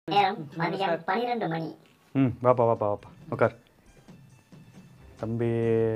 நேரம் மதியம் பனிரெண்டு மணி ம் வாப்பா வாப்பா வாப்பா உட்கார் தம்பி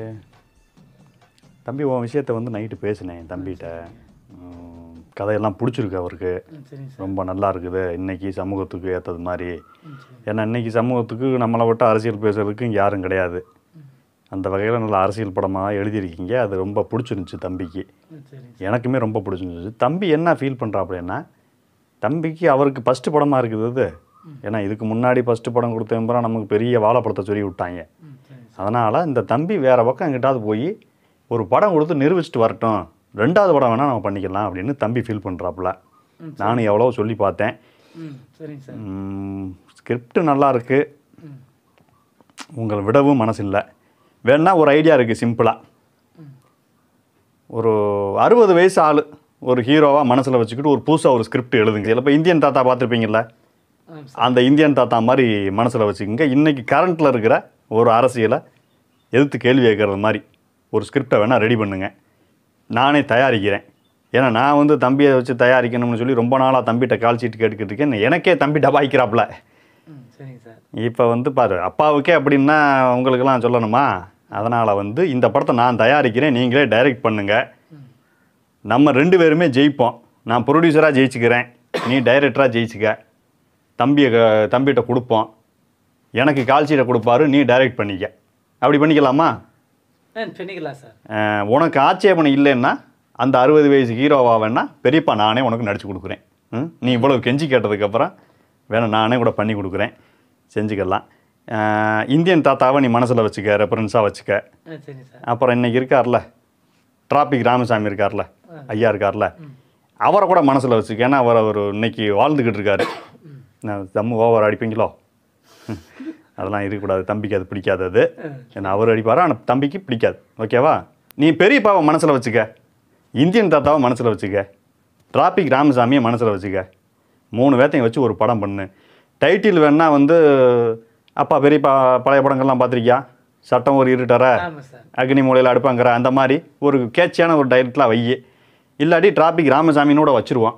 தம்பி உன் விஷயத்த வந்து நைட்டு பேசினேன் என் தம்பிகிட்ட ம், கதையெல்லாம் பிடிச்சிருக்கு அவருக்கு சரிங்க சார் ரொம்ப நல்லா இருக்குது இன்னைக்கு சமூகத்துக்கு ஏற்றது மாதிரி ஏன்னா இன்னைக்கு சமூகத்துக்கு நம்மளை விட்டு அரசியல் பேசுறதுக்கு இங்கே யாரும் கிடையாது அந்த வகையில் நல்ல அரசியல் படமாக எழுதியிருக்கீங்க அது ரொம்ப பிடிச்சிருந்துச்சு தம்பிக்கு சரிங்க எனக்குமே ரொம்ப பிடிச்சிருந்துச்சு தம்பி என்ன ஃபீல் பண்ணுறா அப்படின்னா தம்பிக்கு அவருக்கு ஃபஸ்ட்டு படமாக இருக்குது அது ஏன்னா இதுக்கு முன்னாடி ஃபஸ்ட்டு படம் கொடுத்தப்பறம் நமக்கு பெரிய வாழைப்படத்தை சொல்லி விட்டாங்க ம் சரிங்க அதனால் இந்த தம்பி வேறு பக்கம் எங்கிட்டாவது போய் ஒரு படம் கொடுத்து நிரூபிச்சுட்டு வரட்டும் ரெண்டாவது படம் வேணால் நம்ம பண்ணிக்கலாம் அப்படின்னு தம்பி ஃபீல் பண்ணுறாப்புல நானும் எவ்வளோ சொல்லி பார்த்தேன் ம் சரிங்க சார் ஸ்கிரிப்ட் நல்லா இருக்கு ம் உங்களை விடவும் மனசு இல்லை வேணா ஒரு ஐடியா இருக்குது சிம்பிளாக ஒரு அறுபது வயசு ஆள் ஒரு ஹீரோவாக மனசில் வச்சுக்கிட்டு ஒரு புதுசாக ஒரு ஸ்கிரிப்ட் எழுதுங்க சிலப்போ இந்தியன் தாத்தா பார்த்துருப்பீங்கல்ல ஆ அந்த இந்தியன் தாத்தா மாதிரி மனசில் வச்சுக்கோங்க இன்றைக்கி கரண்ட்டில் இருக்கிற ஒரு அரசியலை எதிர்த்து கேள்வி கேட்குறது மாதிரி ஒரு ஸ்கிரிப்டை வேணால் ரெடி பண்ணுங்க நானே தயாரிக்கிறேன் ஏன்னா நான் வந்து தம்பியை வச்சு தயாரிக்கணும்னு சொல்லி ரொம்ப நாளாக தம்பிகிட்ட கால் சீட்டு கேட்டுக்கிட்டு இருக்கேன் எனக்கே தம்பி டபாய்க்கிறாப்புல ம் சரிங்க சார் இப்போ வந்து பாரு அப்பாவுக்கே அப்படின்னா உங்களுக்கெல்லாம் சொல்லணுமா அதனால் வந்து இந்த படத்தை நான் தயாரிக்கிறேன் நீங்களே டைரக்ட் பண்ணுங்க நம்ம ரெண்டு பேருமே ஜெயிப்போம் நான் ப்ரொடியூசராக ஜெயிச்சுக்கிறேன் நீ டைரக்டராக ஜெயிச்சுக்க தம்பியை க- தம்பிகிட்ட கொடுப்போம் எனக்கு கால் சீட்டை கொடுப்பாரு நீ டைரக்ட் பண்ணிக்க அப்படி பண்ணிக்கலாமா ஆ பண்ணிக்கலாம் சார் அஹ், உனக்கு ஆட்சேபணம் இல்லைன்னா அந்த அறுபது வயசு ஹீரோவா வேணா பெரியப்பா நானே உனக்கு நடிச்சு கொடுக்குறேன் ம்? நீ இவ்வளவு கெஞ்சி கேட்டதுக்கப்புறம் வேணா நானே கூட பண்ணி கொடுக்குறேன் செஞ்சுக்கலாம் அஹ், இந்தியன் தாத்தாவை நீ மனசில் வச்சுக்க ரெஃபரன்ஸாக வச்சுக்க ஆ சரிங்க சார் அப்புறம் இன்னைக்கு இருக்கார்ல டிராபிக் ராமசாமி இருக்கார்ல ஐயா இருக்கார்ல அவரை கூட மனசில் வச்சுக்க ஏன்னா அவர் அவர் இன்னைக்கு வாழ்ந்துக்கிட்டு இருக்காரு நான் தம்மு ஓவர் அடிப்பீங்களோ அதெல்லாம் இருக்கக்கூடாது தம்பிக்கு அது பிடிக்காது அது ஏன்னா அவர் அடிப்பார் ஆனால் தம்பிக்கு பிடிக்காது ஓகேவா நீ பெரியப்பாவை மனசில் வச்சுக்க இந்தியன் தாத்தாவை மனசில் வச்சுக்க டிராபிக் ராமசாமியை மனசில் வச்சுக்க மூணு பேர்த்தையும் வச்சு ஒரு படம் பண்ணு டைட்டில் வேணா வந்து அப்பா பெரியப்பா பழைய படங்கள்லாம் பார்த்துருக்கியா சட்டம் ஒரு இருட்டற ஆமாம் சார் அக்னி மூலையில் அடுப்பாங்கிற அந்த மாதிரி ஒரு கேட்சியான ஒரு டைரக்ட்லாம் வை இல்லாட்டி டிராபிக் ராமசாமின்னு கூட வச்சுருவான்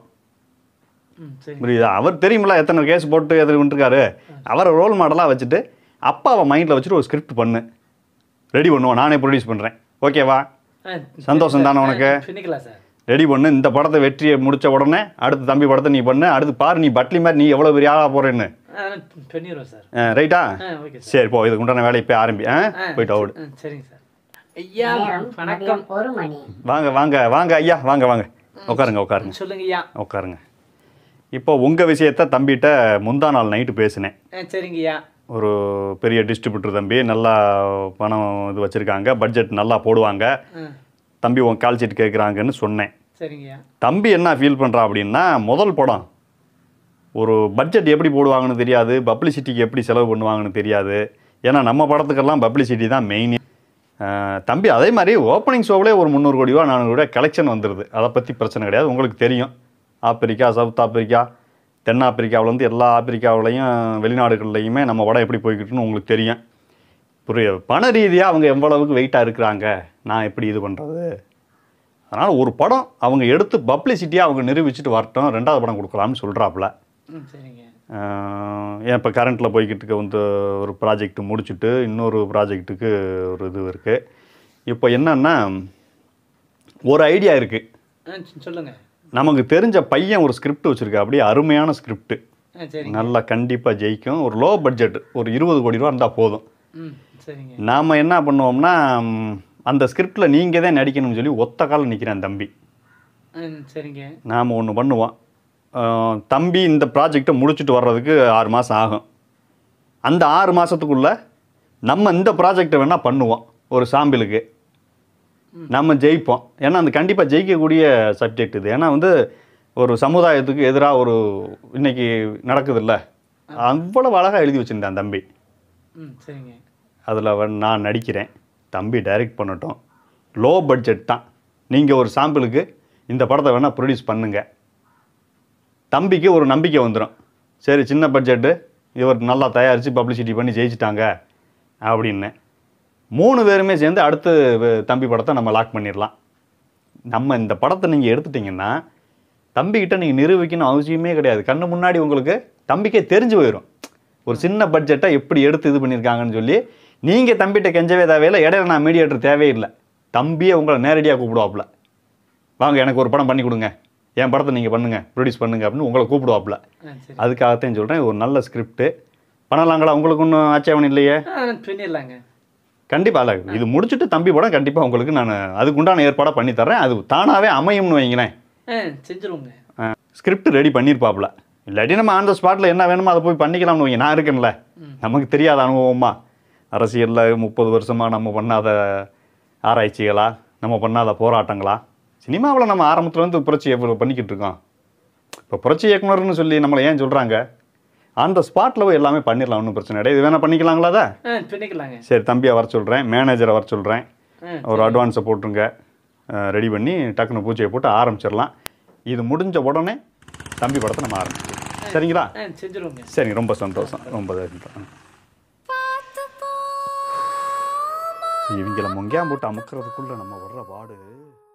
ம் சரிங்க புரியுதா அவர் தெரியுமில்ல எத்தனை கேஸ் போட்டு எதிர்கொண்டிருக்காரு அவரை ரோல் மாடலாக வச்சுட்டு அப்பாவை மைண்டில் வச்சுட்டு ஒரு ஸ்கிரிப்ட் பண்ணு ரெடி பண்ணுவோம் நானே ப்ரொடியூஸ் பண்ணுறேன் ஓகேவா ஆ சந்தோஷம் தானே உனக்கு? பண்ணிக்கலாம் சார் ரெடி பண்ணு இந்த படத்தை வெற்றியை முடிச்ச உடனே அடுத்து தம்பி படத்தை நீ பண்ணு அடுத்து பாரு நீ பட்லி மாதிரி நீ எவ்வளோ பெரிய ஆளாக போகிறேன்னு ஆ பண்ணிடுவோம் சார் ரைட்டா ஆ ஓகே சார் சரி போ இதுக்கு உண்டான வேலையை போய் ஆரம்பி ஆ ஆ போயிட்டு அவுடு ஆ சரிங்க சார் ஐயா நேரம் வணக்கம் மதியம் ஒரு மணி வாங்க வாங்க வாங்க ஐயா வாங்க வாங்க உட்காருங்க உட்காருங்க சொல்லுங்க ஐயா உட்காருங்க இப்போ உங்கள் விஷயத்த தம்பிகிட்ட முந்தா நாள் நைட்டு பேசினேன் ஆ சரிங்க ஐயா ஒரு பெரிய டிஸ்ட்ரிபியூட்டர் தம்பி நல்லா பணம் இது வச்சுருக்காங்க பட்ஜெட் நல்லா போடுவாங்க ஆ தம்பி உன் கால் சீட் கேட்குறாங்கன்னு சொன்னேன் சரிங்க ஐயா தம்பி என்ன ஃபீல் பண்ணுறா அப்படின்னா முதல் படம் ஒரு பட்ஜெட் எப்படி போடுவாங்கன்னு தெரியாது பப்ளிசிட்டிக்கு எப்படி செலவு பண்ணுவாங்கன்னு தெரியாது ஏன்னா நம்ம படத்துக்கெல்லாம் பப்ளிசிட்டி தான் மெயின் தம்பி அதே மாதிரி ஓப்பனிங் ஷோவிலே ஒரு முந்நூறு கோடி ரூபா நானூறு கோடி கலெக்ஷன் வந்துடுது அதை பற்றி பிரச்சனை கிடையாது உங்களுக்கு தெரியும் ஆப்பிரிக்கா சவுத் ஆப்பிரிக்கா தென்னாப்பிரிக்காவிலேருந்து எல்லா ஆப்பிரிக்காவிலையும் வெளிநாடுகள்லையுமே நம்ம படம் எப்படி போய்கிட்டுன்னு உங்களுக்கு தெரியும் புரிய பண ரீதியாக அவங்க எவ்வளவுக்கு வெயிட்டாக இருக்கிறாங்க நான் எப்படி இது பண்ணுறது அதனால் ஒரு படம் அவங்க எடுத்து பப்ளிசிட்டியாக அவங்க நிரூபிச்சுட்டு வரட்டும் ரெண்டாவது படம் கொடுக்கலாம்னு சொல்கிறாப்புல ம் சரிங்க ஏன் இப்போ கரண்ட்டில் போய்கிட்டு இருக்க வந்து ஒரு ப்ராஜெக்ட் முடிச்சுட்டு இன்னொரு ப்ராஜெக்ட்டுக்கு ஒரு இது இருக்குது இப்போ என்னன்னா ஒரு ஐடியா இருக்குது ஆ சொல்லுங்க நமக்கு தெரிஞ்ச பையன் ஒரு ஸ்கிரிப்ட் வச்சுருக்கா அப்படியே அருமையான ஸ்கிரிப்ட் ஆ சரிங்க நல்லா கண்டிப்பாக ஜெயிக்கும் ஒரு லோ பட்ஜெட் ஒரு இருபது கோடி ரூபா இருந்தால் போதும் ம் சரிங்க நாம் என்ன பண்ணுவோம்னா ம், அந்த ஸ்கிரிப்டில் நீங்கள் தான் நடிக்கணும்னு சொல்லி ஒத்த காலம் நிற்கிறேன் தம்பி ஆ சரிங்க நாம் ஒன்று பண்ணுவோம் அஹ், தம்பி இந்த ப்ராஜெக்டை முடிச்சுட்டு வர்றதுக்கு ஆறு மாதம் ஆகும் அந்த ஆறு மாதத்துக்குள்ளே நம்ம இந்த ப்ராஜெக்டை வேணால் பண்ணுவோம் ஒரு சாம்பிளுக்கு நம்ம ஜெயிப்போம் ஏன்னா அந்த கண்டிப்பாக ஜெயிக்கக்கூடிய சப்ஜெக்ட் இது ஏன்னா வந்து ஒரு சமுதாயத்துக்கு எதிராக ஒரு இன்னைக்கு நடக்குதுல்ல அவ்வளவு அழகாக எழுதி வச்சுருந்தேன் தம்பி ம் சரிங்க அதில் நான் நடிக்கிறேன் தம்பி டைரக்ட் பண்ணட்டும் லோ பட்ஜெட் தான் நீங்கள் ஒரு சாம்பிளுக்கு இந்த படத்தை வேணால் ப்ரொடியூஸ் பண்ணுங்க தம்பிக்கு ஒரு நம்பிக்கை வந்துடும் சரி சின்ன பட்ஜெட்டு இவர் நல்லா தயாரித்து பப்ளிசிட்டி பண்ணி ஜெயிச்சிட்டாங்க அப்படின்னு மூணு பேருமே சேர்ந்து அடுத்து வ- தம்பி படத்தை நம்ம லாக் பண்ணிடலாம் நம்ம இந்த படத்தை நீங்கள் எடுத்துட்டிங்கன்னா தம்பிக்கிட்ட நீங்கள் நிரூபிக்கணும் அவசியமே கிடையாது கண்ணு முன்னாடி உங்களுக்கு தம்பிக்கே தெரிஞ்சு போயிடும் ஒரு சின்ன பட்ஜெட்டை எப்படி எடுத்து இது பண்ணியிருக்காங்கன்னு சொல்லி நீங்கள் தம்பிகிட்ட கெஞ்சவே தேவையில்லை இடையில நான் மீடியேட்டர் தேவையில்லை தம்பியே உங்களை நேரடியாக கூப்பிடுவாப்புல வாங்க எனக்கு ஒரு படம் பண்ணி கொடுங்க என் படத்தை நீங்கள் பண்ணுங்கள் ப்ரொடியூஸ் பண்ணுங்க அப்படின்னு உங்களை கூப்பிடுவாப்புல ஆ சரி அதுக்காகத்தான் சொல்கிறேன் ஒரு நல்ல ஸ்கிரிப்ட்டு பண்ணலாங்களா உங்களுக்கு ஒன்றும் ஆட்சேபம் இல்லையே ஆ பண்ணிடலாங்க கண்டிப்பாக இல்லை இது முடிச்சுட்டு தம்பி படம் கண்டிப்பாக உங்களுக்கு நான் அதுக்கு உண்டான ஏற்பாடாக பண்ணி தர்றேன் அது தானாகவே அமையும்னு வைங்களேன் ஆ செஞ்சுருவோங்க ஸ்கிரிப்ட் ரெடி பண்ணியிருப்பாப்புல இல்லாட்டி நம்ம ஆன் த ஸ்பாட்டில் என்ன வேணுமோ அதை போய் பண்ணிக்கலாம்னு வைங்க நான் இருக்கேன்ல நமக்கு தெரியாத அனுபவமா அரசியலில் முப்பது வருஷமாக நம்ம பண்ணாத ஆராய்ச்சிகளா நம்ம பண்ணாத போராட்டங்களா சினிமாவில் நம்ம ஆரம்பத்துலேருந்து புரட்சி எவ்வளோ பண்ணிக்கிட்டு இருக்கோம் இப்போ புரட்சி இயக்குனர்னு சொல்லி நம்மளை ஏன் சொல்கிறாங்க ஆன் த ஸ்பாட்டில் போய் எல்லாமே பண்ணிடலாம் ஒன்றும் பிரச்சனை கிடையாது இது வேணால் பண்ணிக்கலாங்களா அதை ஆ பண்ணிக்கலாங்க சரி தம்பியை வர சொல்கிறேன் மேனேஜரை வர சொல்கிறேன் ஆ ஒரு அட்வான்ஸை போட்டுருங்க ரெடி பண்ணி டக்குன்னு பூஜையை போட்டு ஆரம்பிச்சிடலாம் இது முடிஞ்ச உடனே தம்பி படத்தை நம்ம ஆரம்பிச்சிடலாம் சரிங்களா ஆ செஞ்சுருவோங்க சரிங்க ரொம்ப சந்தோஷம் ரொம்ப சந்தோஷம். இவங்கள மொங்கையா போட்டு அமுக்கிறதுக்குள்ளே நம்ம வர்ற பாடு